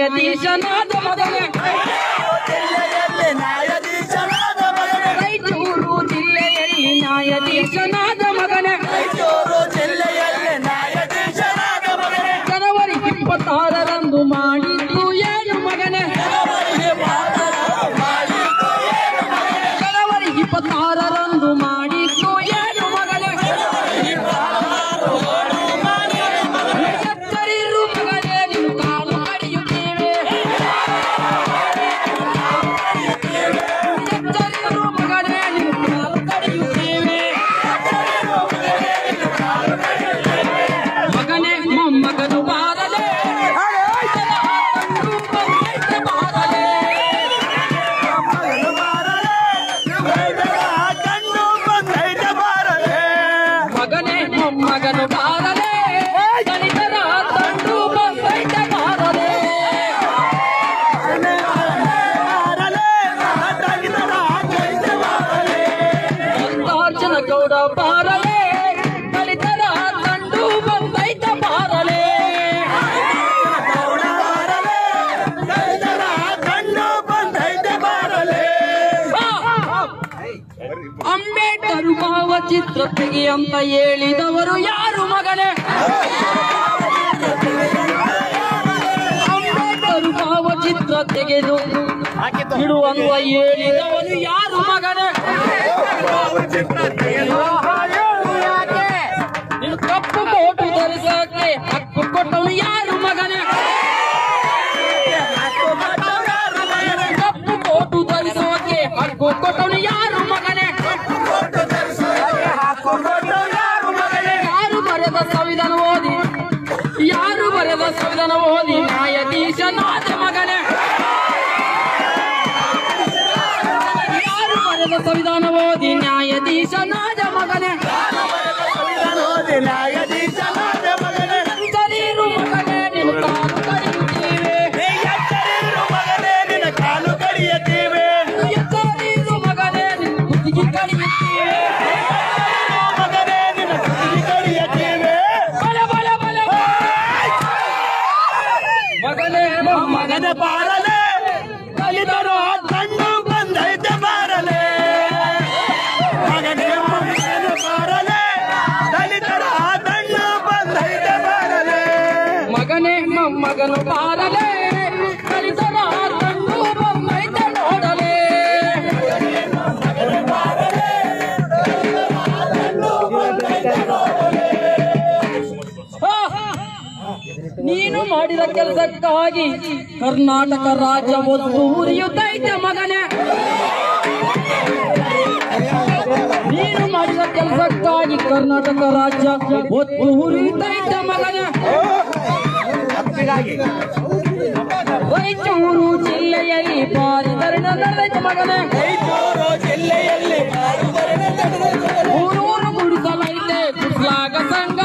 ನ್ಯಾಯಾಧೀಶನಾದ ಮಗನೇ ಜಿಲ್ಲೆಯಲ್ಲಿ ನ್ಯಾಯಾಧೀಶನಾದ ಮಗನೇ ರಾಯಚೂರು ಜಿಲ್ಲೆಯಲ್ಲಿ ನ್ಯಾಯಾಧೀಶನಾದ ಮಗನೇ ರಾಯಚೂರು ಜಿಲ್ಲೆಯಲ್ಲಿ ನ್ಯಾಯಾಧೀಶನಾದ ಮಗನೇ ಜನವರಿ ಇಪ್ಪತ್ತಾರರಂದು ಮಾಡಿದ್ದು ಏನು ಮಗನೇ ಜನವರಿ ಇಪ್ಪತ್ತಾರರಂದು ಮಾಡಿದ್ದು ಏನು ಮಗನೇ ಎಚ್ಚರಿರು ಮಗನೇ ನಿನ್ನ ಕಾಲು ಕಡಿಯುತ್ತೇವೆ ಎಚ್ಚರಿರು ಮಗನೇ ನಿನ್ನ ಕಾಲು ಕಡಿಯುತ್ತೇವೆ ಮಗನೇ ಮೊಮ್ಮಗನು ಬಾರಲೇ ಕಂಡು ಬಂದೈತೆ ಬಾರಲೇ ಕಣ್ಣು ಬಂದೈತೆ ಬಾರಲೇ ಮಗನೇ ಮೊಮ್ಮಗನು ಬಾರಲೇ ದಲಿತರ ತಂಡು ಬಂದೈತೆ ಬಾರಲೇ ಬಾರಲೇ ದಲಿತರ ಕೈತೆ ಬಾರಲೇ ಮಲ್ಲಿಕಾರ್ಜುನ ಗೌಡ ಬಾರಲೇ ದಲಿತರ ತಂಡು ಬಂದೈತೆ ಬಾರಲೇ ಗೌಡ ಬಾರಲೇ ದಲಿತರ ಕಣ್ಣು ಬಂದೈತೆ ಬಾರಲೇ ಅಂಬೇಡ್ಕರ್ ಭಾವಚಿತ್ರ ತೆಗಿ ಅಂತ ಹೇಳಿದವರು ಯಾರು ಮಗನೇ ಅಂಬೇಡ್ಕರ್ ಭಾವಚಿತ್ರ ತೆಗೆದು ಇಡುವಂತ ಹೇಳಿದವನು ಯಾರು ಮಗನೇ ನೀನು ಕಪ್ಪು ಕೋಟು ಧರಿಸಕ್ಕೆ ಹಕ್ಕು ಕೊಟ್ಟವನು ಯಾರು ಮಗನೇ ಕಪ್ಪು ಕೋಟು ಧರಿಸೋಕೆ ಹಕ್ಕು ಕೊಟ್ಟವನು ಯಾರು ಮಗನೇ ಯಾರು ಬರೆದ ಸಂವಿಧಾನ ಓದಿ ಯಾರು ಬರೆದ ಸಂವಿಧಾನ ಓದಿ ನ್ಯಾಯಾಧೀಶನಾದ ಮಗನೇ ಯಾರು ಬರೆದ ಸಂವಿಧಾನ ಓದಿ ನ್ಯಾಯಾಧೀಶನಾದ ಮಗನೇ ನ್ಯಾಯಾಧೀಶನಾದ ಮಗನೇ ಕರೀರು ಮಗನೇ ನಿನ್ನ ಕಾಲು ಕಡಿಯುತ್ತೇವೆ ಎಚ್ಚರಿರು ಮಗನೇ ನಿನ್ನ ಕಾಲು ಕಡಿಯುತ್ತೀವಿ ಕರೀರು ಮಗನೇ ನಿನ್ನ ಕುತ್ತಿಗೆ ಕಡಿಯುತ್ತೇವೆ ಮಗನೇ ನಿನ್ನ ಕುತ್ತಿಗೆ ಕಡಿಯುತ್ತೀವಿ ಬಲ ಬಲ ಬಲ ಮಗನೇ ಮಗನ ಮಗನೇ ಬಾರಲೆ ದಲಿತರ ಕಣ್ಣು ಬಂದೈತೆ ಬಾರಲೆ ಮಗನೇ ಮಗನ ಬಾರಲೆ ದಲಿತರ ಕಣ್ಣು ಬಂದೈತೆ ಬಾರಲೆ ಮಗನೇ ಮೊಮ್ಮಗನು ಬಾರಲೇ ಕಲಿತರ ತಂಡು ಬೊಮ್ಮೈತೆ ನೋಡಲೇ ಆ, ನೀನು ಮಾಡಿದ ಕೆಲಸಕ್ಕಾಗಿ ಕರ್ನಾಟಕ ರಾಜ್ಯ ಒಂದು ಉರಿಯುತ್ತೈತೆ ಮಗನೇ ನೀನು ಮಾಡಿದ ಕೆಲಸಕ್ಕಾಗಿ ಕರ್ನಾಟಕ ರಾಜ್ಯ ಒತ್ತು ಉರಿಯುತ್ತೈತೆ ಮಗನೇ ರಾಯಚೂರು ಜಿಲ್ಲೆಯಲ್ಲಿ ಭಾರಿ ಧರಣ ನಡೆದೈತೆ ಮಗನೇ ರಾಯಚೂರು ಜಿಲ್ಲೆಯಲ್ಲಿ ಊರೂರು ಗುಡಿಸಲೈತೆ ಗುಡ್ಲಾಗ ಸಂಘ